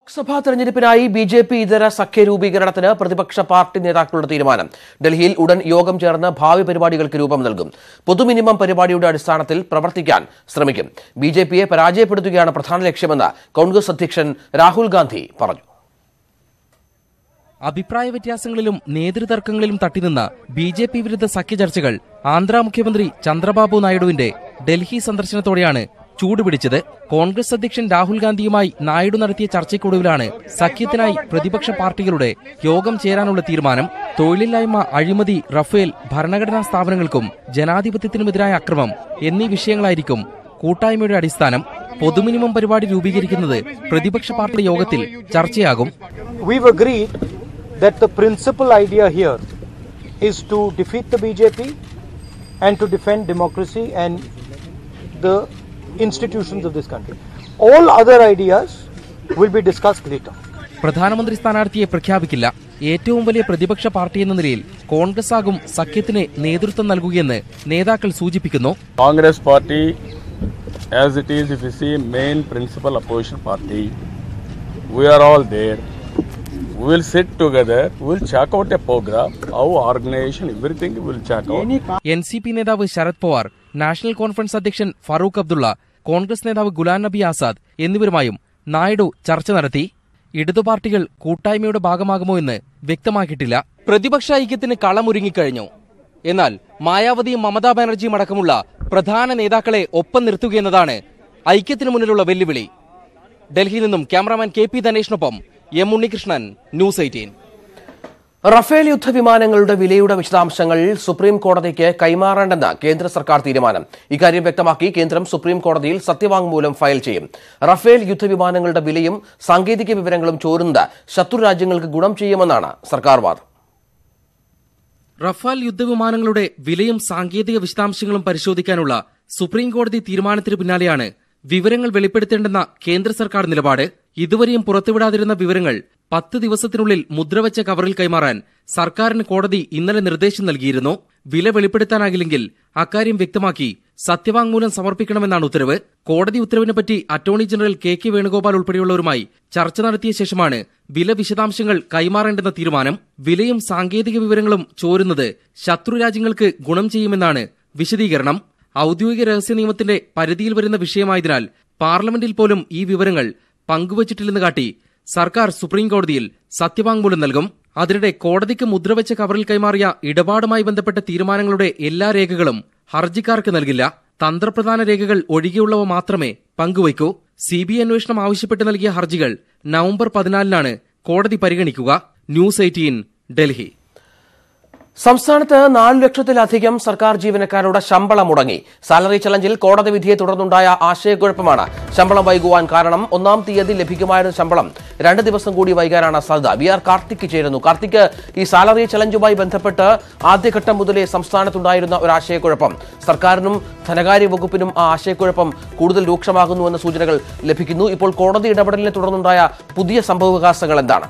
Lok Sabha തെരഞ്ഞെടുപ്പിനായി B J P ഇതര സഖ്യ രൂപീകരണത്തിന് പ്രതിപക്ഷ പാർട്ടി നേതാക്കളുടെ തീരുമാനം ഡൽഹിയിൽ ഉടൻ യോഗം ചേർന്ന് ഭാവി പരിപാടികൾക്ക് രൂപം നൽകും പൊതുമിനിമം പരിപാടിയുടെ അടിസ്ഥാനത്തിൽ പ്രവർത്തിക്കാൻ ശ്രമിക്കും ബി ജെ പിയെ പരാജയപ്പെടുത്തുകയാണ് പ്രധാന ലക്ഷ്യമെന്ന് കോൺഗ്രസ് അധ്യക്ഷൻ രാഹുൽ ഗാന്ധി പറഞ്ഞു അഭിപ്രായ വ്യത്യാസങ്ങളിലും നേതൃതർക്കങ്ങളിലും തട്ടിനിന്ന ബി ജെ പി വിരുദ്ധ സഖ്യ ചർച്ചകൾ ആന്ധ്ര മുഖ്യമന്ത്രി ചന്ദ്രബാബു നായിഡുവിന്റെ ഡൽഹി സന്ദർശനത്തോടെയാണ് ചൂടുപിടിച്ചത് കോൺഗ്രസ് അധ്യക്ഷൻ രാഹുൽ ഗാന്ധിയുമായി നായിഡു നടത്തിയ ചർച്ചയ്ക്കൊടുവിലാണ് സഖ്യത്തിനായി പ്രതിപക്ഷ പാർട്ടികളുടെ യോഗം ചേരാനുള്ള തീരുമാനം തൊഴിലില്ലായ്മ അഴിമതി റഫേൽ ഭരണഘടനാ സ്ഥാപനങ്ങൾക്കും ജനാധിപത്യത്തിനുമെതിരായ അക്രമം എന്നീ വിഷയങ്ങളായിരിക്കും കൂട്ടായ്മയുടെ അടിസ്ഥാനം പൊതുമിനിമം പരിപാടി രൂപീകരിക്കുന്നത് പ്രതിപക്ഷ പാർട്ടി യോഗത്തിൽ ചർച്ചയാകും we've agreed that the principal idea here is to defeat the BJP and to defend democracy and the institutions of this country. All other ideas will be discussed later. പ്രധാനമന്ത്രി സ്ഥാനാർത്ഥിയെ പ്രഖ്യാപിക്കില്ല ഏറ്റവും വലിയ പ്രതിപക്ഷ പാർട്ടി എന്ന നിലയിൽ കോൺഗ്രസ് ആകും സഖ്യത്തിന് നേതൃത്വം നൽകുകയെന്ന് നേതാക്കൾ സൂചിപ്പിക്കുന്നു Congress party, as it is, if you see, main principal opposition party, we are all there. We will sit together. We will check out a program, our organization, everything we will check out. N C P നേതാവ് Sharad Pawar national conference അധ്യക്ഷൻ ഫറൂഖ് അബ്ദുള്ള കോൺഗ്രസ് നേതാവ് ഗുലാം നബി ആസാദ് എന്നിവരുമായും നായിഡു ചർച്ച നടത്തി ഇടതു പാർട്ടികൾ കൂട്ടായ്മയുടെ ഭാഗമാകുമോ എന്ന് വ്യക്തമാക്കിയിട്ടില്ല പ്രതിപക്ഷ ഐക്യത്തിന് കളമൊരുങ്ങിക്കഴിഞ്ഞു എന്നാൽ മായാവതിയും മമതാ ബാനർജിയും അടക്കമുള്ള പ്രധാന നേതാക്കളെ ഒപ്പം നിർത്തുകയെന്നതാണ് ഐക്യത്തിന് മുന്നിലുള്ള വെല്ലുവിളി ഡൽഹിയിൽ നിന്നും ക്യാമറാമാൻ കെ പി ധനേഷിനൊപ്പം M Unnikrishnan news eighteen Rafale യുദ്ധവിമാനങ്ങളുടെ വിലയുടെ വിശദാംശങ്ങൾ സുപ്രീം കോടതിക്ക് കൈമാറേണ്ടെന്ന് കേന്ദ്ര സർക്കാർ തീരുമാനം ഇക്കാര്യം വ്യക്തമാക്കി കേന്ദ്രം സുപ്രീം കോടതിയിൽ സത്യവാങ്മൂലം ഫയൽ ചെയ്യും റഫേൽ യുദ്ധവിമാനങ്ങളുടെ വിലയും സാങ്കേതിക വിവരങ്ങളും ചോരുന്നത് ശത്രു രാജ്യങ്ങൾക്ക് ഗുണം ചെയ്യുമെന്നാണ് സർക്കാർ വാദം റഫാൽ യുദ്ധവിമാനങ്ങളുടെ വിലയും സാങ്കേതിക വിശദാംശങ്ങളും പരിശോധിക്കാനുള്ള സുപ്രീം കോടതി തീരുമാനത്തിന് പിന്നാലെയാണ് വിവരങ്ങൾ വെളിപ്പെടുത്തേണ്ടെന്ന കേന്ദ്ര സർക്കാർ നിലപാട് ഇതുവരെയും പുറത്തുവിടാതിരുന്ന വിവരങ്ങൾ പത്ത് ദിവസത്തിനുള്ളിൽ മുദ്രവച്ച കവറിൽ കൈമാറാൻ സർക്കാരിന് കോടതി ഇന്നലെ നിർദ്ദേശം നൽകിയിരുന്നു വില വെളിപ്പെടുത്താനാകില്ലെങ്കിൽ അക്കാര്യം വ്യക്തമാക്കി സത്യവാങ്മൂലം സമർപ്പിക്കണമെന്നാണ് ഉത്തരവ് കോടതി ഉത്തരവിനെപ്പറ്റി attorney general K K Venugopal ഉൾപ്പെടെയുള്ളവരുമായി ചർച്ച നടത്തിയ ശേഷമാണ് വില വിശദാംശങ്ങൾ കൈമാറേണ്ടെന്ന തീരുമാനം വിലയും സാങ്കേതിക വിവരങ്ങളും ചോരുന്നത് ശത്രു രാജ്യങ്ങൾക്ക് ഗുണം ചെയ്യുമെന്നാണ് വിശദീകരണം ഔദ്യോഗിക രഹസ്യ നിയമത്തിന്റെ പരിധിയിൽ വരുന്ന വിഷയമായതിനാൽ പാർലമെന്റിൽ പോലും ഈ വിവരങ്ങൾ പങ്കുവച്ചിട്ടില്ലെന്ന് കാട്ടി സർക്കാർ സുപ്രീം കോടതിയിൽ സത്യവാങ്മൂലം നൽകും അതിനിടെ കോടതിക്ക് മുദ്രവെച്ച കവറിൽ കൈമാറിയ ഇടപാടുമായി ബന്ധപ്പെട്ട തീരുമാനങ്ങളുടെ എല്ലാ രേഖകളും ഹർജിക്കാർക്ക് നൽകില്ല തന്ത്രപ്രധാന രേഖകൾ ഒഴികെയുള്ളവ മാത്രമേ പങ്കുവയ്ക്കൂ സി ബി അന്വേഷണം ആവശ്യപ്പെട്ട് നൽകിയ ഹർജികൾ നവംബർ പതിനാലിനാണ് കോടതി പരിഗണിക്കുക ന്യൂസ് എയ്റ്റീൻ ഡൽഹി സംസ്ഥാനത്ത് നാലു ലക്ഷത്തിലധികം സർക്കാർ ജീവനക്കാരുടെ ശമ്പളം മുടങ്ങി സാലറി ചലഞ്ചിൽ കോടതി വിധിയെ തുടർന്നുണ്ടായ ആശയക്കുഴപ്പമാണ് ശമ്പളം വൈകുവാൻ കാരണം ഒന്നാം തീയതി ലഭിക്കുമായിരുന്ന ശമ്പളം രണ്ട് ദിവസം കൂടി വൈകാനാണ് സാധ്യത വി ആർ കാർത്തിക് ചേരുന്നു കാർത്തിക് ഈ സാലറി ചലഞ്ചുമായി ബന്ധപ്പെട്ട് ആദ്യഘട്ടം മുതലേ സംസ്ഥാനത്തുണ്ടായിരുന്ന ഒരു ആശയക്കുഴപ്പം സർക്കാരിനും ധനകാര്യ വകുപ്പിനും ആ ആശയക്കുഴപ്പം കൂടുതൽ രൂക്ഷമാകുന്നുവെന്ന സൂചനകൾ ലഭിക്കുന്നു ഇപ്പോൾ കോടതി ഇടപെടലിനെ തുടർന്നുണ്ടായ പുതിയ സംഭവവികാസങ്ങൾ എന്താണ്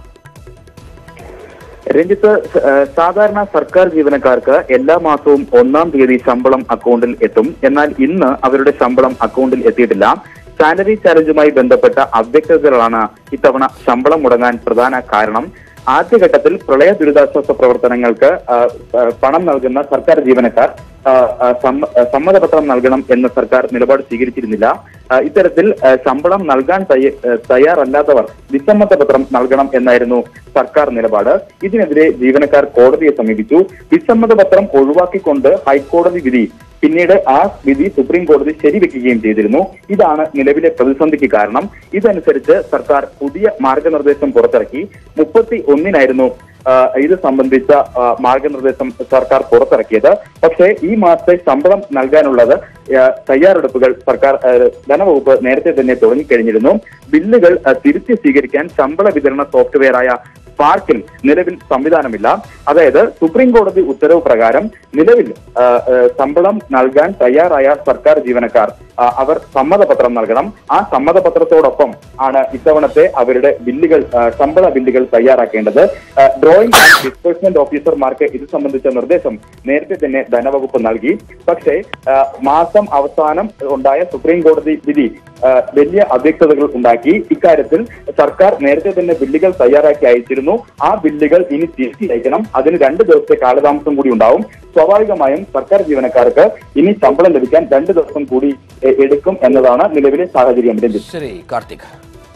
രഞ്ജിത്ത് ഏഹ് സാധാരണ സർക്കാർ ജീവനക്കാർക്ക് എല്ലാ മാസവും ഒന്നാം തീയതി ശമ്പളം അക്കൗണ്ടിൽ എത്തും എന്നാൽ ഇന്ന് അവരുടെ ശമ്പളം അക്കൗണ്ടിൽ എത്തിയിട്ടില്ല സാലറി ചാലഞ്ചുമായി ബന്ധപ്പെട്ട അവ്യക്തതകളാണ് ഇത്തവണ ശമ്പളം മുടങ്ങാൻ പ്രധാന കാരണം ആദ്യഘട്ടത്തിൽ പ്രളയ ദുരിതാശ്വാസ പ്രവർത്തനങ്ങൾക്ക് ആ, ആ, പണം നൽകുന്ന സർക്കാർ ജീവനക്കാർ ആ, ആ, സമ്മ- ആ, സമ്മതപത്രം നൽകണം എന്ന് സർക്കാർ നിലപാട് സ്വീകരിച്ചിരുന്നില്ല ആ, ഇത്തരത്തിൽ ആ, ശമ്പളം നൽകാൻ തയ്യ- ആ, തയ്യാറല്ലാത്തവർ വിസമ്മതപത്രം നൽകണം എന്നായിരുന്നു സർക്കാർ നിലപാട് ഇതിനെതിരെ ജീവനക്കാർ കോടതിയെ സമീപിച്ചു വിസമ്മതപത്രം ഒഴിവാക്കിക്കൊണ്ട് ഹൈക്കോടതി വിധി പിന്നീട് ആ വിധി സുപ്രീം കോടതി ശരിവെക്കുകയും ചെയ്തിരുന്നു ഇതാണ് നിലവിലെ പ്രതിസന്ധിക്ക് കാരണം ഇതനുസരിച്ച് സർക്കാർ പുതിയ മാർഗനിർദ്ദേശം പുറത്തിറക്കി മുപ്പത്തി ഒന്നിനായിരുന്നു ആ, ഇത് സംബന്ധിച്ച ആ, മാർഗനിർദ്ദേശം സർക്കാർ പുറത്തിറക്കിയത് പക്ഷേ ഈ മാസത്തെ ശമ്പളം നൽകാനുള്ളത് ആ, തയ്യാറെടുപ്പുകൾ സർക്കാർ ആ, ധനവകുപ്പ് നേരത്തെ തന്നെ തുടങ്ങിക്കഴിഞ്ഞിരുന്നു ബില്ലുകൾ ആ, തിരുത്തി സ്വീകരിക്കാൻ ശമ്പള വിതരണ സോഫ്റ്റ്വെയറായ സ്പാർക്കിൽ നിലവിൽ സംവിധാനമില്ല അതായത് സുപ്രീം കോടതി ഉത്തരവ് പ്രകാരം നിലവിൽ ആ, ആ, ശമ്പളം നൽകാൻ തയ്യാറായ സർക്കാർ ജീവനക്കാർ ആ, അവർ സമ്മതപത്രം നൽകണം ആ സമ്മതപത്രത്തോടൊപ്പം ആണ് ഇത്തവണത്തെ അവരുടെ ബില്ലുകൾ ആ, ശമ്പള ബില്ലുകൾ തയ്യാറാക്കേണ്ടത് ആ, ഡ്രോയിങ് ആൻഡ് ഡിസ്ബേഴ്സ്മെന്റ് ഓഫീസർമാർക്ക് ഇത് സംബന്ധിച്ച നിർദ്ദേശം നേരത്തെ തന്നെ ധനവകുപ്പ് നൽകി പക്ഷേ ആ, മാസ മാസം അവസാനം ഉണ്ടായ സുപ്രീം കോടതി വിധി ആ, വലിയ അവ്യക്തതകൾ ഉണ്ടാക്കി ഇക്കാര്യത്തിൽ സർക്കാർ നേരത്തെ തന്നെ ബില്ലുകൾ തയ്യാറാക്കി അയച്ചിരുന്നു ആ ബില്ലുകൾ ഇനി തിരുത്തി അയക്കണം അതിന് രണ്ട് ദിവസത്തെ കാലതാമസം കൂടി ഉണ്ടാവും സ്വാഭാവികമായും സർക്കാർ ജീവനക്കാർക്ക് ഇനി ശമ്പളം ലഭിക്കാൻ രണ്ട് ദിവസം കൂടി എ, എടുക്കും എന്നതാണ് നിലവിലെ സാഹചര്യം രഞ്ജിത്ത് ശരി കാർത്തിക്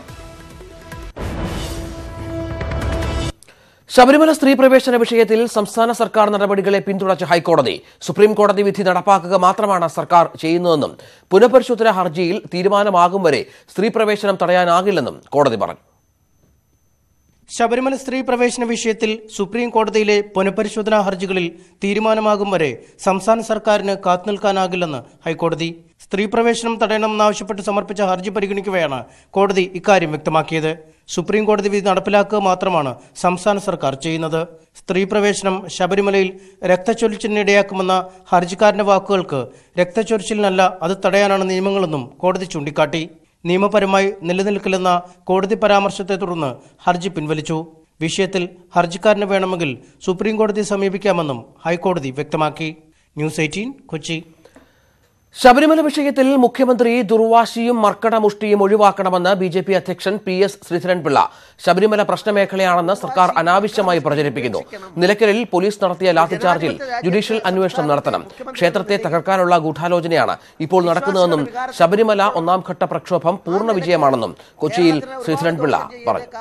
ശബരിമല സ്ത്രീ പ്രവേശന വിഷയത്തിൽ സംസ്ഥാന സർക്കാർ നടപടികളെ പിന്തുണച്ച ഹൈക്കോടതി സുപ്രീം കോടതി വിധി നടപ്പാക്കുക മാത്രമാണ് സർക്കാർ ചെയ്യുന്നതെന്നും പുനഃപരിശോധന ഹർജിയിൽ തീരുമാനമാകും വരെ സ്ത്രീ പ്രവേശനം തടയാനാകില്ലെന്നും കോടതി പറഞ്ഞു ശബരിമല സ്ത്രീ പ്രവേശന വിഷയത്തിൽ സുപ്രീം കോടതിയിലെ പുനഃപരിശോധനാ ഹർജികളിൽ തീരുമാനമാകും വരെ സംസ്ഥാന സർക്കാരിന് കാത്തുനിൽക്കാനാകില്ലെന്ന് ഹൈക്കോടതി സ്ത്രീ പ്രവേശനം തടയണമെന്നാവശ്യപ്പെട്ട് സമർപ്പിച്ച ഹർജി പരിഗണിക്കവെയാണ് കോടതി ഇക്കാര്യം വ്യക്തമാക്കിയത് സുപ്രീം കോടതി വിധി നടപ്പിലാക്കുക മാത്രമാണ് സംസ്ഥാന സർക്കാർ ചെയ്യുന്നത് സ്ത്രീ പ്രവേശനം ശബരിമലയിൽ രക്തച്ചൊരിച്ചിലിനിടയാക്കുമെന്ന ഹർജിക്കാരന്റെ വാക്കുകൾക്ക് രക്തച്ചൊരിച്ചിലിനല്ല അത് തടയാനാണ് നിയമങ്ങളെന്നും കോടതി ചൂണ്ടിക്കാട്ടി നിയമപരമായി നിലനിൽക്കില്ലെന്ന കോടതി പരാമർശത്തെ തുടർന്ന് ഹർജി പിൻവലിച്ചു വിഷയത്തിൽ ഹർജിക്കാരന് വേണമെങ്കിൽ സുപ്രീം കോടതിയെ സമീപിക്കാമെന്നും ഹൈക്കോടതി വ്യക്തമാക്കി ന്യൂസ് എയ്റ്റീൻ കൊച്ചി ശബരിമല വിഷയത്തിൽ മുഖ്യമന്ത്രി ദുർവാശിയും മർക്കടമുഷ്ടിയും ഒഴിവാക്കണമെന്ന് ബി ജെ പി അധ്യക്ഷൻ പി എസ് ശ്രീധരൻപിള്ള ശബരിമല പ്രശ്നമേഖലയാണെന്ന് സർക്കാർ അനാവശ്യമായി പ്രചരിപ്പിക്കുന്നു നിലയ്ക്കലിൽ പോലീസ് നടത്തിയ ലാത്തിചാർജിൽ ജുഡീഷ്യൽ അന്വേഷണം നടത്തണം ക്ഷേത്രത്തെ തകർക്കാനുള്ള ഗൂഢാലോചനയാണ് ഇപ്പോൾ നടക്കുന്നതെന്നും ശബരിമല ഒന്നാം ഘട്ട പ്രക്ഷോഭം പൂർണ്ണ വിജയമാണെന്നും കൊച്ചിയിൽ ശ്രീധരൻപിള്ള പറഞ്ഞു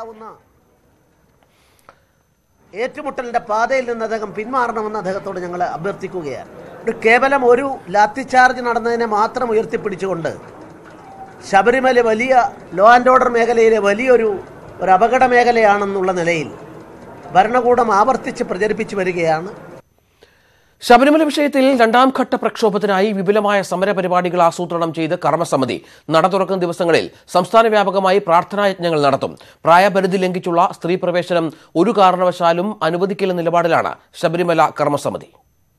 ഏറ്റുമുട്ടലിന്റെ പാതയിൽ നിന്ന് അദ്ദേഹം പിന്മാറണമെന്ന് അദ്ദേഹത്തോട് ഞങ്ങൾ അഭ്യർത്ഥിക്കുകയാണ് ഒരു കേവലം ഒരു ലാത്തി ചാർജ് നടന്നതിനെ മാത്രം ഉയർത്തിപ്പിടിച്ചുകൊണ്ട് ശബരിമല വലിയ ലോ ആൻഡ് ഓർഡർ മേഖലയിലെ വലിയൊരു ഒരു അപകട മേഖലയാണെന്നുള്ള നിലയിൽ ഭരണകൂടം ആവർത്തിച്ച് പ്രചരിപ്പിച്ചു വരികയാണ് ശബരിമല വിഷയത്തിൽ രണ്ടാം ഘട്ട പ്രക്ഷോഭത്തിനായി വിപുലമായ സമരപരിപാടികൾ ആസൂത്രണം ചെയ്ത് കർമ്മസമിതി നട തുറക്കുന്ന ദിവസങ്ങളിൽ സംസ്ഥാന വ്യാപകമായി പ്രാർത്ഥനായജ്ഞങ്ങൾ നടത്തും പ്രായപരിധി ലംഘിച്ചുള്ള സ്ത്രീ പ്രവേശനം ഒരു കാരണവശാലും അനുവദിക്കില്ല നിലപാടിലാണ് ശബരിമല കർമ്മസമിതി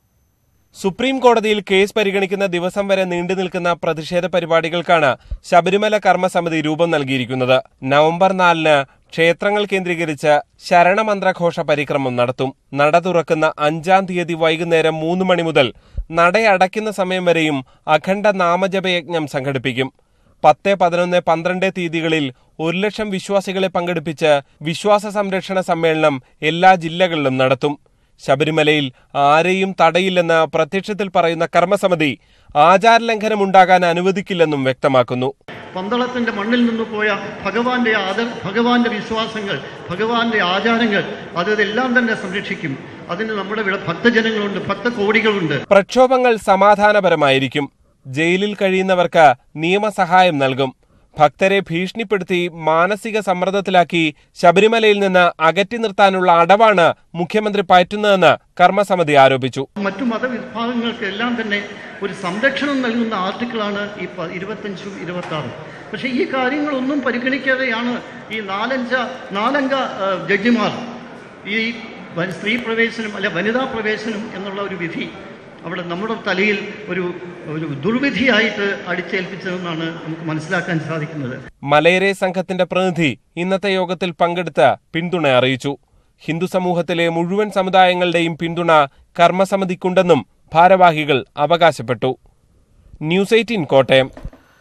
സുപ്രീം കോടതിയിൽ കേസ് പരിഗണിക്കുന്ന ദിവസം വരെ നീണ്ടു നിൽക്കുന്ന പ്രതിഷേധ പരിപാടികൾക്കാണ് ശബരിമല കർമ്മസമിതി രൂപം നൽകിയിരിക്കുന്നത് നവംബർ നാലിന് ക്ഷേത്രങ്ങൾ കേന്ദ്രീകരിച്ച് ശരണമന്ത്രഘോഷ പരിക്രമം നടത്തും നട തുറക്കുന്ന അഞ്ചാം തീയതി വൈകുന്നേരം മൂന്ന് മണി മുതൽ നടയടയ്ക്കുന്ന സമയം വരെയും അഖണ്ഡ നാമജപയജ്ഞം സംഘടിപ്പിക്കും പത്ത് പതിനൊന്ന് പന്ത്രണ്ട് തീയതികളിൽ ഒരു ലക്ഷം വിശ്വാസികളെ പങ്കെടുപ്പിച്ച് വിശ്വാസ സംരക്ഷണ സമ്മേളനം എല്ലാ ജില്ലകളിലും നടത്തും ശബരിമലയിൽ ആരെയും തടയില്ലെന്ന് പ്രത്യക്ഷത്തിൽ പറയുന്ന കർമ്മസമിതി ആചാരലംഘനം ഉണ്ടാകാൻ അനുവദിക്കില്ലെന്നും വ്യക്തമാക്കുന്നു പന്തളത്തിന്റെ മണ്ണിൽ നിന്ന് പോയ ഭഗവാന്റെ ആദർ ഭഗവാന്റെ വിശ്വാസങ്ങൾ ഭഗവാന്റെ ആചാരങ്ങൾ അതെല്ലാം തന്നെ സംരക്ഷിക്കും അതിന് നമ്മുടെ ഇവിടെ ഭക്തജനങ്ങളുണ്ട് ഭക്തകോടികളുണ്ട് പ്രക്ഷോഭങ്ങൾ സമാധാനപരമായിരിക്കും ജയിലിൽ കഴിയുന്നവർക്ക് നിയമസഹായം നൽകും ഭക്തരെ ഭീഷണിപ്പെടുത്തി മാനസിക സമ്മർദ്ദത്തിലാക്കി ശബരിമലയിൽ നിന്ന് അകറ്റി നിർത്താനുള്ള അടവാണ് മുഖ്യമന്ത്രി പയറ്റുന്നതെന്ന് കർമ്മസമിതി ആരോപിച്ചു മറ്റു മതവിഭാഗങ്ങൾക്ക് എല്ലാം തന്നെ ഒരു സംരക്ഷണം നൽകുന്ന ആർട്ടിക്കിളാണ് ഈ പ- ഇരുപത്തഞ്ചും ഇരുപത്തി ആറും പക്ഷേ ഈ കാര്യങ്ങളൊന്നും പരിഗണിക്കാതെയാണ് ഈ നാലഞ്ച നാലംഗ ആ, ജഡ്ജിമാർ ഈ വ- സ്ത്രീ പ്രവേശനം അല്ലെ വനിതാ പ്രവേശനം എന്നുള്ള ഒരു വിധി അവിടെ നമ്മുടെ തലയിൽ ഒരു ഒരു ദുർവിധിയായിട്ട് അടിച്ചേൽപ്പിച്ചതെന്നാണ് നമുക്ക് മനസ്സിലാക്കാൻ സാധിക്കുന്നത് മലയരെ സംഘത്തിന്റെ പ്രതിനിധി ഇന്നത്തെ യോഗത്തിൽ പങ്കെടുത്ത് പിന്തുണ അറിയിച്ചു ഹിന്ദു സമൂഹത്തിലെ മുഴുവൻ സമുദായങ്ങളുടെയും പിന്തുണ കർമ്മസമിതിക്കുണ്ടെന്നും ഭാരവാഹികൾ അവകാശപ്പെട്ടു ന്യൂസ് എയ്റ്റീൻ കോട്ടയം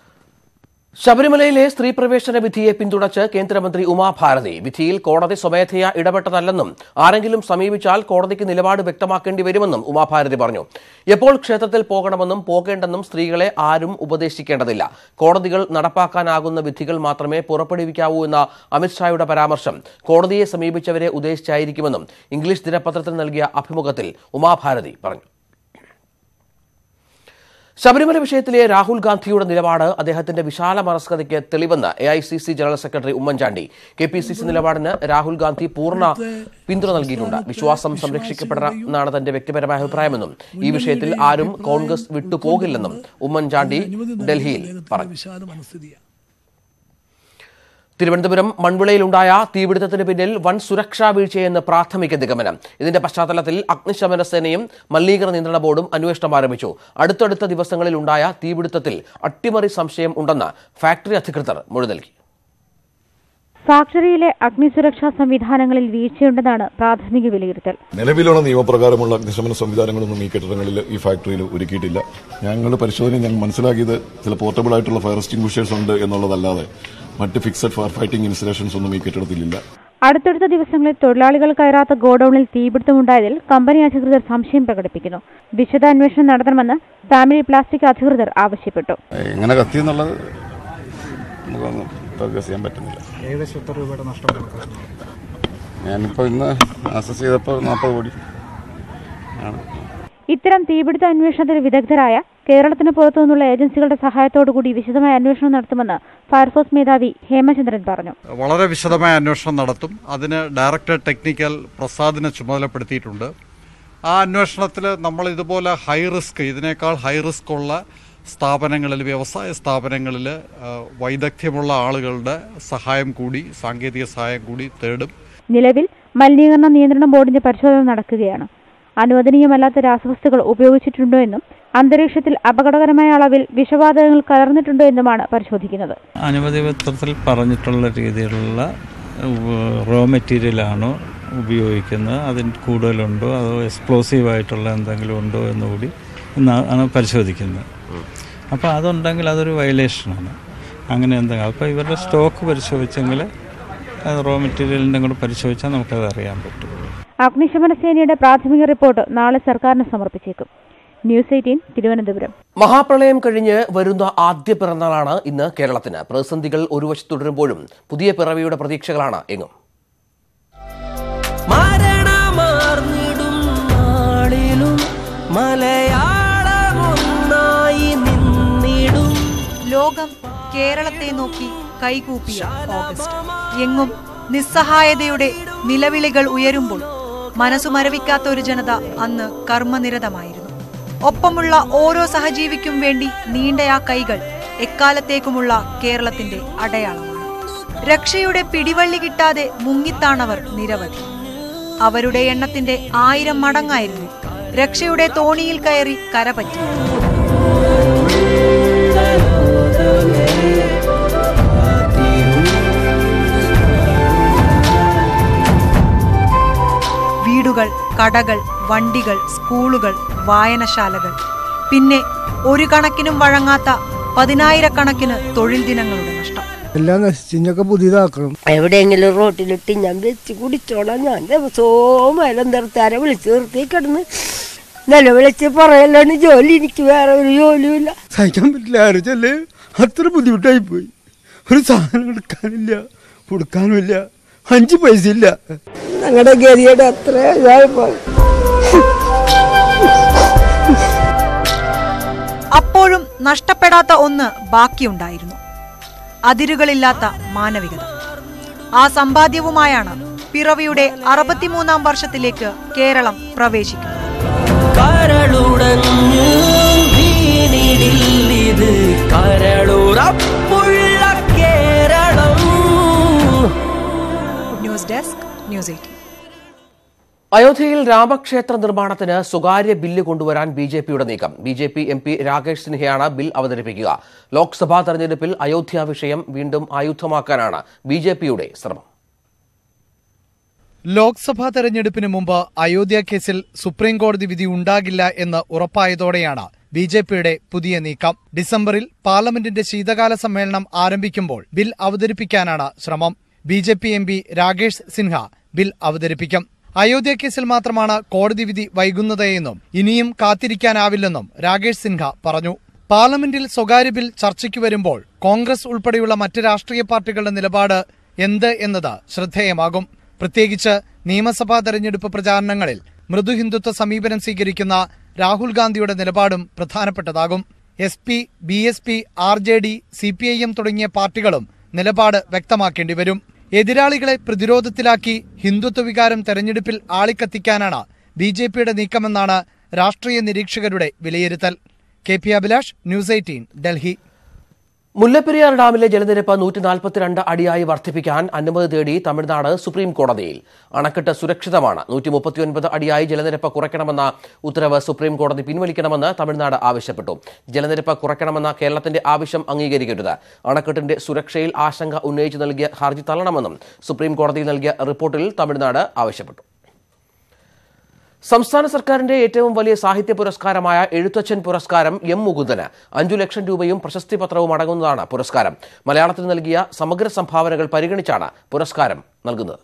ശബരിമലയിലെ സ്ത്രീ പ്രവേശന വിധിയെ പിന്തുണച്ച് കേന്ദ്രമന്ത്രി ഉമാഭാരതി വിധിയിൽ കോടതി സ്വമേധയാ ഇടപെട്ടതല്ലെന്നും ആരെങ്കിലും സമീപിച്ചാൽ കോടതിക്ക് നിലപാട് വ്യക്തമാക്കേണ്ടി വരുമെന്നും ഉമാഭാരതി പറഞ്ഞു എപ്പോൾ ക്ഷേത്രത്തിൽ പോകണമെന്നും പോകേണ്ടെന്നും സ്ത്രീകളെ ആരും ഉപദേശിക്കേണ്ടതില്ല കോടതികൾ നടപ്പാക്കാനാകുന്ന വിധികൾ മാത്രമേ പുറപ്പെടുവിക്കാവൂ എന്ന അമിത്ഷായുടെ പരാമർശം കോടതിയെ സമീപിച്ചവരെ ഉദ്ദേശിച്ചായിരിക്കുമെന്നും ഇംഗ്ലീഷ് ദിനപത്രത്തിൽ നൽകിയ അഭിമുഖത്തിൽ ഉമാഭാരതി പറഞ്ഞു ശബരിമല വിഷയത്തിലെ രാഹുൽ ഗാന്ധിയുടെ നിലപാട് അദ്ദേഹത്തിന്റെ വിശാല മനസ്കതയ്ക്ക് തെളിവെന്ന് A I C C general secretary Oommen Chandy K P C C നിലപാടിന് Rahul Gandhi പൂർണ്ണ പിന്തുണ നൽകിയിട്ടുണ്ട് വിശ്വാസം സംരക്ഷിക്കപ്പെടണമെന്നാണ് തന്റെ വ്യക്തിപരമായ അഭിപ്രായമെന്നും ഈ വിഷയത്തിൽ ആരും കോൺഗ്രസ് വിട്ടുപോകില്ലെന്നും ഉമ്മൻചാണ്ടി ഡൽഹിയിൽ പറഞ്ഞു തിരുവനന്തപുരം മൺവിളയിലുണ്ടായ തീപിടുത്തത്തിന് പിന്നിൽ വൻ സുരക്ഷാ വീഴ്ചയെന്ന് പ്രാഥമിക നിഗമനം ഇതിന്റെ പശ്ചാത്തലത്തിൽ അഗ്നിശമന സേനയും മലിനീകരണ നിയന്ത്രണ ബോർഡും അന്വേഷണം ആരംഭിച്ചു അടുത്തടുത്ത ദിവസങ്ങളിൽ ഉണ്ടായ തീപിടുത്തത്തിൽ അട്ടിമറി സംശയം ഉണ്ടെന്ന് ഫാക്ടറി അധികൃതർ മൊഴി നൽകി ഫാക്ടറിയിലെ അഗ്നിസുരക്ഷാ സംവിധാനങ്ങളിൽ വീഴ്ചയുണ്ടെന്നാണ് പ്രാഥമിക വിലയിരുത്തൽ നിലവിലുള്ള നിയമപ്രകാരമുള്ള അഗ്നിശമന സംവിധാനങ്ങളൊന്നും ഈ കെട്ടിടങ്ങളിൽ ഈ ഫാക്ടറിയിൽ ഒരുക്കിയിട്ടില്ല ഞങ്ങളുടെ പരിശോധനയിൽ ഞങ്ങൾ മനസ്സിലാക്കിയത് ചില പോർട്ടബിൾ ആയിട്ടുള്ള ഫയർ എക്സ്റ്റിംഗ്വിഷേഴ്സ് ഉണ്ട് എന്നുള്ളതല്ലാതെ മറ്റ് ഫിക്സഡ് ഫയർ ഫൈറ്റിംഗ് ഇൻസ്റ്റലേഷൻസ് ഒന്നും ഈ കെട്ടിടത്തിലില്ല അടുത്തടുത്ത ദിവസങ്ങളിൽ തൊഴിലാളികൾ കയറാത്ത ഗോഡൌണിൽ തീപിടുത്തമുണ്ടായതിൽ കമ്പനി അധികൃതർ സംശയം പ്രകടിപ്പിക്കുന്നു വിശദാന്വേഷണം നടത്തണമെന്ന് ഫാമിലി പ്ലാസ്റ്റിക് അധികൃതർ ആവശ്യപ്പെട്ടു എങ്ങനെ കത്തി എന്നുള്ളത് നമുക്കൊന്നും ഫോക്കസ് ചെയ്യാൻ പറ്റുന്നില്ല ഏകദേശം എത്ര രൂപയുടെ നഷ്ടം കണക്കാക്കുന്നു ഞാനിപ്പോൾ ഇന്ന് അസസ് ചെയ്തപ്പോൾ നാൽപ്പത് കോടി ആണ് ഇത്തരം തീപിടുത്ത അന്വേഷണത്തിൽ വിദഗ്ധരായ കേരളത്തിന് പുറത്തുനിന്നുള്ള ഏജൻസികളുടെ സഹായത്തോടുകൂടി വിശദമായ അന്വേഷണം നടത്തുമെന്ന് ഫയർഫോഴ്സ് മേധാവി ഹേമചന്ദ്രൻ പറഞ്ഞു വളരെ വിശദമായ അന്വേഷണം നടത്തും അതിന് ഡയറക്ടർ ടെക്നിക്കൽ പ്രസാദിനെ ചുമതലപ്പെടുത്തിയിട്ടുണ്ട് ആ അന്വേഷണത്തിൽ നമ്മൾ ഇതുപോലെ ഹൈ റിസ്ക് ഇതിനേക്കാൾ ഹൈ റിസ്ക് ഉള്ള സ്ഥാപനങ്ങളിൽ വ്യവസായ സ്ഥാപനങ്ങളിൽ ആ, വൈദഗ്ധ്യമുള്ള ആളുകളുടെ സഹായം കൂടി സാങ്കേതിക സഹായം കൂടി തേടും നിലവിൽ മലിനീകരണ നിയന്ത്രണ ബോർഡിന്റെ പരിശോധന നടക്കുകയാണ് അനുവദനീയമല്ലാത്ത രാസവസ്തുക്കൾ ഉപയോഗിച്ചിട്ടുണ്ടോ എന്നും അന്തരീക്ഷത്തിൽ അപകടകരമായ അളവിൽ വിഷവാതകങ്ങൾ കലർന്നിട്ടുണ്ടോ എന്നുമാണ് പരിശോധിക്കുന്നത് അനുമതി പത്രത്തിൽ പറഞ്ഞിട്ടുള്ള രീതിയിലുള്ള റോ മെറ്റീരിയലാണോ ഉപയോഗിക്കുന്നത് അതിന് കൂടുതലുണ്ടോ അതോ എക്സ്പ്ലോസീവ് ആയിട്ടുള്ള എന്തെങ്കിലും ഉണ്ടോ എന്നുകൂടി ഇന്ന് ആണ് പരിശോധിക്കുന്നത് അപ്പോൾ അതുണ്ടെങ്കിൽ അതൊരു വയലേഷനാണ് അങ്ങനെ എന്തെങ്കിലും അപ്പോൾ ഇവരുടെ സ്റ്റോക്ക് പരിശോധിച്ചെങ്കിൽ അത് റോ മെറ്റീരിയലിൻ്റെ കൂടെ പരിശോധിച്ചാൽ നമുക്കത് അറിയാൻ പറ്റും അഗ്നിശമന സേനയുടെ പ്രാഥമിക റിപ്പോർട്ട് നാളെ സർക്കാരിന് സമർപ്പിച്ചേക്കും ന്യൂസ് എയ്റ്റീൻ തിരുവനന്തപുരം മഹാപ്രളയം കഴിഞ്ഞ് വരുന്ന ആദ്യ പിറന്നാളാണ് ഇന്ന് കേരളത്തിന് പ്രതിസന്ധികൾ ഒരു വശത്ത് തുടരുമ്പോഴും പുതിയ പിറവിയുടെ പ്രതീക്ഷകളാണ് എങ്ങും മരണമാർന്നിടും നാളിലും മലയാളമൊന്നായി നിന്നിടും ലോകം കേരളത്തെ നോക്കി കൈകൂപ്പിയ ഓഗസ്റ്റ് എങ്ങും നിസ്സഹായതയുടെ നിലവിളികൾ ഉയരുമ്പോൾ മനസ്സു മരവിക്കാത്ത ഒരു ജനത അന്ന് കർമ്മനിരതമായിരുന്നു ഒപ്പമുള്ള ഓരോ സഹജീവിക്കും വേണ്ടി നീണ്ട ആ കൈകൾ എക്കാലത്തേക്കുമുള്ള കേരളത്തിന്റെ അടയാളമാണ് രക്ഷയുടെ പിടിവള്ളി കിട്ടാതെ മുങ്ങിത്താണവർ നിരവധി അവരുടെ എണ്ണത്തിന്റെ ആയിരം മടങ്ങായിരുന്നു രക്ഷയുടെ തോണിയിൽ കയറി കരപറ്റി വീടുകൾ കടകൾ വണ്ടികൾ സ്കൂളുകൾ വായനശാലകൾ പിന്നെ ഒരു കണക്കിനും വഴങ്ങാത്ത പതിനായിരക്കണക്കിന് തൊഴിൽ ദിനങ്ങളുടെ നഷ്ടം എല്ലാം നശിച്ചൊക്കെ പുതിയതാക്കണം എവിടെയെങ്കിലും റോട്ടിലിട്ട് ഞാൻ വെച്ച് കുടിച്ചോളാം ഞാൻ ദിവസവും മരം നിർത്താരെ വിളിച്ച് നിർത്തി കിടന്ന് നിലവിളിച്ച് പറയലാണ് ജോലി എനിക്ക് വേറെ ഒരു ജോലിയുമില്ല സഹിക്കാൻ പറ്റില്ല ആരോച്ചല്ലേ അത്ര ബുദ്ധിമുട്ടായി പോയി ഒരു സാധനം എടുക്കാനില്ല കൊടുക്കാനുമില്ല അഞ്ച് പൈസ ഇല്ല ഞങ്ങളുടെ ഗതിയുടെ അത്ര ഇതായി പോയി അപ്പോഴും നഷ്ടപ്പെടാത്ത ഒന്ന് ബാക്കിയുണ്ടായിരുന്നു അതിരുകളില്ലാത്ത മാനവികത ആ സമ്പാദ്യവുമായാണ് പിറവിയുടെ അറുപത്തിമൂന്നാം വർഷത്തിലേക്ക് കേരളം പ്രവേശിക്കുന്നത് കരളുടഞ്ഞ് വീണിടില്ലിത് കരളുറപ്പുള്ള Kerala news desk news eighteen അയോധ്യയിൽ രാമക്ഷേത്ര നിർമ്മാണത്തിന് സ്വകാര്യ ബില്ല് കൊണ്ടുവരാൻ ബി ജെ പിയുടെ നീക്കം B J P M P Rakesh സിൻഹയാണ് bill അവതരിപ്പിക്കുക ലോക്സഭാ തെരഞ്ഞെടുപ്പിൽ അയോധ്യ വിഷയം വീണ്ടും ആയുധമാക്കാനാണ് ബി ജെ പിയുടെ ശ്രമം ലോക്സഭാ തെരഞ്ഞെടുപ്പിന് മുമ്പ് അയോധ്യ കേസിൽ സുപ്രീം കോടതി വിധി ഉണ്ടാകില്ല എന്ന് ഉറപ്പായതോടെയാണ് ബി ജെ പിയുടെ പുതിയ നീക്കം ഡിസംബറിൽ പാർലമെന്റിന്റെ ശീതകാല സമ്മേളനം ആരംഭിക്കുമ്പോൾ ബിൽ അവതരിപ്പിക്കാനാണ് ശ്രമം B J P M P Rakesh Sinha bill അവതരിപ്പിക്കും അയോധ്യ കേസിൽ മാത്രമാണ് കോടതി വിധി വൈകുന്നത് ഇനിയും കാത്തിരിക്കാനാവില്ലെന്നും രാകേഷ് സിൻഹ പറഞ്ഞു പാർലമെന്റിൽ സ്വകാര്യ ബിൽ ചർച്ചയ്ക്ക് വരുമ്പോൾ കോൺഗ്രസ് ഉൾപ്പെടെയുള്ള മറ്റ് രാഷ്ട്രീയ പാർട്ടികളുടെ നിലപാട് എന്ത് എന്നത് ശ്രദ്ധേയമാകും പ്രത്യേകിച്ച് നിയമസഭാ തെരഞ്ഞെടുപ്പ് പ്രചാരണങ്ങളിൽ മൃദുഹിന്ദുത്വ സമീപനം സ്വീകരിക്കുന്ന രാഹുൽ ഗാന്ധിയുടെ നിലപാടും പ്രധാനപ്പെട്ടതാകും S P B S P R J D C P I M തുടങ്ങിയ പാർട്ടികളും നിലപാട് വ്യക്തമാക്കേണ്ടി വരും എതിരാളികളെ പ്രതിരോധത്തിലാക്കി ഹിന്ദുത്വ വികാരം തെരഞ്ഞെടുപ്പിൽ ആളിക്കത്തിക്കാനാണ് ബി ജെ പിയുടെ നീക്കമെന്നാണ് രാഷ്ട്രീയ നിരീക്ഷകരുടെ വിലയിരുത്തൽ K P Abhilash news eighteen Delhi Mullaperiyar ഡാമിലെ ജലനിരപ്പ് നൂറ്റി നാൽപ്പത്തിരണ്ട് അടിയായി വർദ്ധിപ്പിക്കാൻ അനുമതി തേടി തമിഴ്നാട് സുപ്രീം കോടതിയിൽ അണക്കെട്ട് സുരക്ഷിതമാണ് നൂറ്റി മുപ്പത്തിയൊൻപത് അടിയായി ജലനിരപ്പ് കുറയ്ക്കണമെന്ന ഉത്തരവ് സുപ്രീം കോടതി പിൻവലിക്കണമെന്ന് തമിഴ്നാട് ആവശ്യപ്പെട്ടു ജലനിരപ്പ് കുറയ്ക്കണമെന്ന കേരളത്തിന്റെ ആവശ്യം അംഗീകരിക്കരുത് അണക്കെട്ടിന്റെ സുരക്ഷയിൽ ആശങ്ക ഉന്നയിച്ച് നൽകിയ ഹർജി തള്ളണമെന്നും സുപ്രീം കോടതിയിൽ നൽകിയ റിപ്പോർട്ടിൽ തമിഴ്നാട് ആവശ്യപ്പെട്ടു സംസ്ഥാന സർക്കാരിന്റെ ഏറ്റവും വലിയ സാഹിത്യ പുരസ്കാരമായ എഴുത്തച്ഛൻ പുരസ്കാരം എം മുകുന്ദന് അഞ്ചു ലക്ഷം രൂപയും പ്രശസ്തി പത്രവും അടങ്ങുന്നതാണ് പുരസ്കാരം മലയാളത്തിൽ നൽകിയ സമഗ്ര സംഭാവനകൾ പരിഗണിച്ചാണ് പുരസ്കാരം നൽകുന്നത്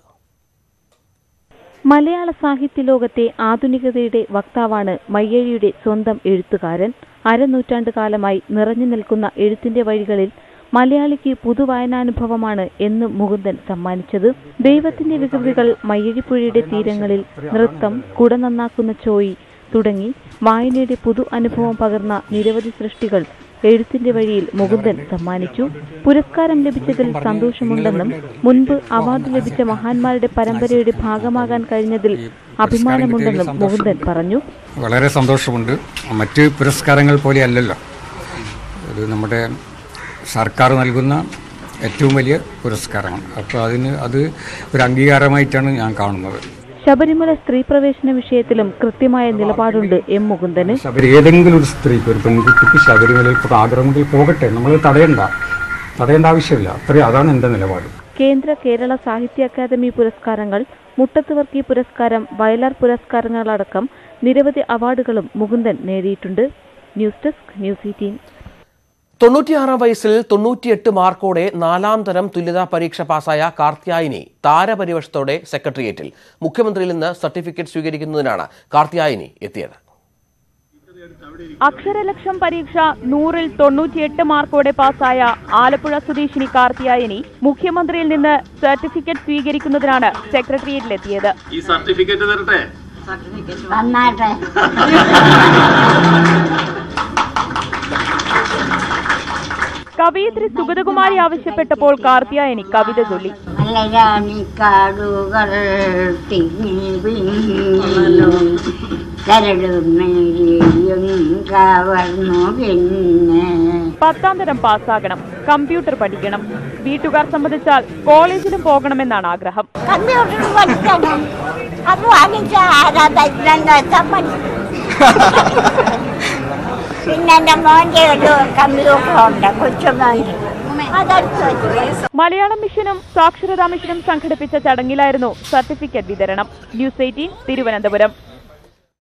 മലയാള സാഹിത്യ ലോകത്തെ ആധുനികതയുടെ വക്താവാണ് മയ്യഴിയുടെ സ്വന്തം എഴുത്തുകാരൻ അരനൂറ്റാണ്ട് കാലമായി നിറഞ്ഞു നിൽക്കുന്ന എഴുത്തിന്റെ വഴികളിൽ മലയാളിക്ക് പുതുവായനാനുഭവമാണ് എന്ന് മുകുന്ദൻ സമ്മാനിച്ചത് ദൈവത്തിന്റെ വികൃതികൾ മയ്യഴിപ്പുഴയുടെ തീരങ്ങളിൽ നൃത്തം കുട നന്നാക്കുന്ന ചോയി തുടങ്ങി വായനയുടെ പുതു അനുഭവം പകർന്ന നിരവധി സൃഷ്ടികൾ എഴുത്തിന്റെ വഴിയിൽ മുകുന്ദൻ സമ്മാനിച്ചു പുരസ്കാരം ലഭിച്ചതിൽ സന്തോഷമുണ്ടെന്നും മുൻപ് അവാർഡ് ലഭിച്ച മഹാന്മാരുടെ പരമ്പരയുടെ ഭാഗമാകാൻ കഴിഞ്ഞതിൽ അഭിമാനമുണ്ടെന്നും മുകുന്ദൻ പറഞ്ഞു വളരെ സന്തോഷമുണ്ട് മറ്റ് പുരസ്കാരങ്ങൾ പോലെ അല്ലല്ലോ ഇത് നമ്മുടെ സർക്കാർ നൽകുന്ന ഏറ്റവും വലിയ പുരസ്കാരമാണ് അപ്പോൾ അതിന് അത് ഒരു അംഗീകാരമായിട്ടാണ് ഞാൻ കാണുന്നത് ശബരിമല സ്ത്രീ പ്രവേശന വിഷയത്തിലും കൃത്യമായ നിലപാടുണ്ട് എം മുകുന്ദന് ശബരി ഏതെങ്കിലും ഒരു സ്ത്രീക്ക് ഒരു പെൺകുട്ടിക്ക് ശബരിമലയിൽ ഇപ്പോൾ ആഗ്രഹമുണ്ടെങ്കിൽ പോകട്ടെ നമ്മൾ തടയണ്ട തടയേണ്ട ആവശ്യമില്ല അത്രയും അതാണ് എൻ്റെ നിലപാട് കേന്ദ്ര കേരള സാഹിത്യ അക്കാദമി പുരസ്കാരങ്ങൾ മുട്ടത്തുവർക്കി പുരസ്കാരം വയലാർ പുരസ്കാരങ്ങളടക്കം നിരവധി അവാർഡുകളും മുകുന്ദൻ നേടിയിട്ടുണ്ട് ന്യൂസ് ഡെസ്ക് ന്യൂസ് എയ്റ്റീൻ തൊണ്ണൂറ്റിയാറാം വയസ്സിൽ തൊണ്ണൂറ്റിയെട്ട് മാർക്കോടെ നാലാം തരം തുല്യതാ പരീക്ഷ പാസായ കാർത്യായനി താരപരിവേഷത്തോടെ സെക്രട്ടേറിയറ്റിൽ മുഖ്യമന്ത്രിയിൽ നിന്ന് സർട്ടിഫിക്കറ്റ് സ്വീകരിക്കുന്നതിനാണ് കാർത്യായനി എത്തിയത് അക്ഷരലക്ഷം പരീക്ഷ നൂറിൽ തൊണ്ണൂറ്റിയെട്ട് മാർക്കോടെ പാസ്സായ ആലപ്പുഴ സ്വദേശിനി കാർത്തിയായനി മുഖ്യമന്ത്രിയിൽ നിന്ന് സർട്ടിഫിക്കറ്റ് സ്വീകരിക്കുന്നതിനാണ് സെക്രട്ടേറിയറ്റിലെത്തിയത് ഈ സർട്ടിഫിക്കറ്റ് തരട്ടെ നന്നാട്ടെ കവയിത്രി സുഗതകുമാരി ആവശ്യപ്പെട്ടപ്പോൾ കാർത്തിയായനി കവിത ചൊല്ലി മലരാണിക്കാടുകൾ തിങ്ങി വിങ്ങി കരടും നേരിയും കവർന്നു പിന്നെ പത്താം തരം പാസ്സാകണം കമ്പ്യൂട്ടർ പഠിക്കണം വീട്ടുകാർ സമ്മതിച്ചാൽ കോളേജിലും പോകണമെന്നാണ് ആഗ്രഹം കമ്പ്യൂട്ടർ പഠിക്കണം അത് വാങ്ങിച്ച ആരാ തരുന്നെന്ന് വെച്ചാൽ മതി പിന്നെ എൻ്റെ മോൻ്റെ ഒരു കമ്പ്യൂട്ടർ ഉണ്ട് കൊച്ചുമോൻ്റെ അതെടുത്ത് വെച്ചു മലയാളം മിഷനും സാക്ഷരതാ മിഷനും സംഘടിപ്പിച്ച ചടങ്ങിലായിരുന്നു സർട്ടിഫിക്കറ്റ് വിതരണം ന്യൂസ് എയ്റ്റീൻ തിരുവനന്തപുരം